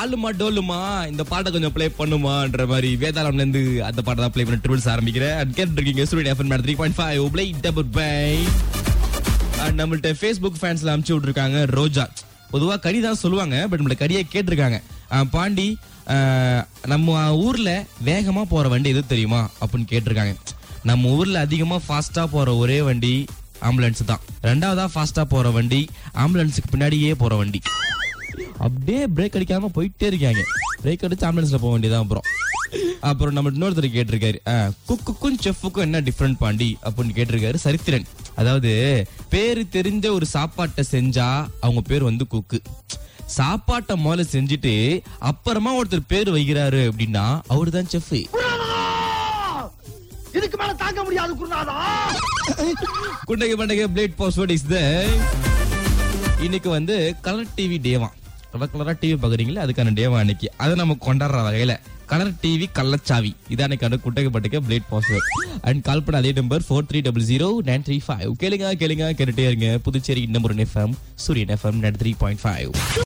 ஆளுமா டோலுமா இந்த பாட்டை கொஞ்சம் ப்ளே பண்ணுமான்ற மாதிரி வேதாளம்ல இருந்து அந்த பாட்டை தான் ப்ளே பண்ண ட்ரிபிள்ஸ் ஆரம்பிக்கிறேன் And கேட்டு இருக்கீங்க studio FM three point five play double பை நம்மள்ட்ட ஃபேஸ்புக் ஃபேன்ஸ்ல அனுப்பிச்சு விட்டுருக்காங்க ரோஜா பொதுவா கடி தான் சொல்லுவாங்க பட் நம்மள கடியை கேட்டிருக்காங்க அஹ் பாண்டி அஹ் நம்ம ஊர்ல வேகமா போற வண்டி எது தெரியுமா அப்படின்னு கேட்டிருக்காங்க நம்ம ஊர்ல அதிகமா ஃபாஸ்டா போற ஒரே வண்டி ஆம்புலன்ஸ் தான் ரெண்டாவதா ஃபாஸ்டா போற வண்டி ஆம்புலன்ஸுக்கு பின்னாடியே போற வண்டி அப்படியே பிரேக் அடிக்காம போயிட்டே இருக்காங்க பிரேக் அடிச்சு ஆம்புலன்ஸ்ல போக வேண்டியதான் அப்புறம் அப்புறம் நம்ம இன்னொருத்தர் கேட்டிருக்காரு அஹ், குக்குக்கும் செஃப்புக்கும் என்ன டிஃபரெண்ட் பாண்டி அப்படின்னு கேட்டிருக்காரு சரித்திரன் அதாவது பேரு தெரிஞ்ச ஒரு சாப்பாட்டை செஞ்சா அவங்க பேர் வந்து குக்கு சாப்பாட்டை முதல்ல செஞ்சுட்டு அப்புறமா ஒருத்தர் பேர் வைக்கிறாரு அப்படின்னா அவரு தான் செஃப் இதுக்கு மேல தாங்க முடியாது குருநாதா குண்டகை பண்டகை பிளேட் பாஸ்வேர்ட் இஸ் த இன்னைக்கு வந்து கலர் டிவி டேவா கலர் கலரா டிவி பாக்குறீங்களா அதுக்கான டேவா அன்னைக்கு அதை நம்ம கொண்டாடுற வகையில கலர் டிவி கள்ளச்சாவி இதான் அன்னைக்கான குட்டகை பட்டக பிளேட் பாஸ்வேர்ட் அண்ட் கால் பண்ண அதே number four three double zero nine three five கேளுங்க கேளுங்க கேட்டுட்டே இருங்க Puducherry number FM Suryan FM nine three point five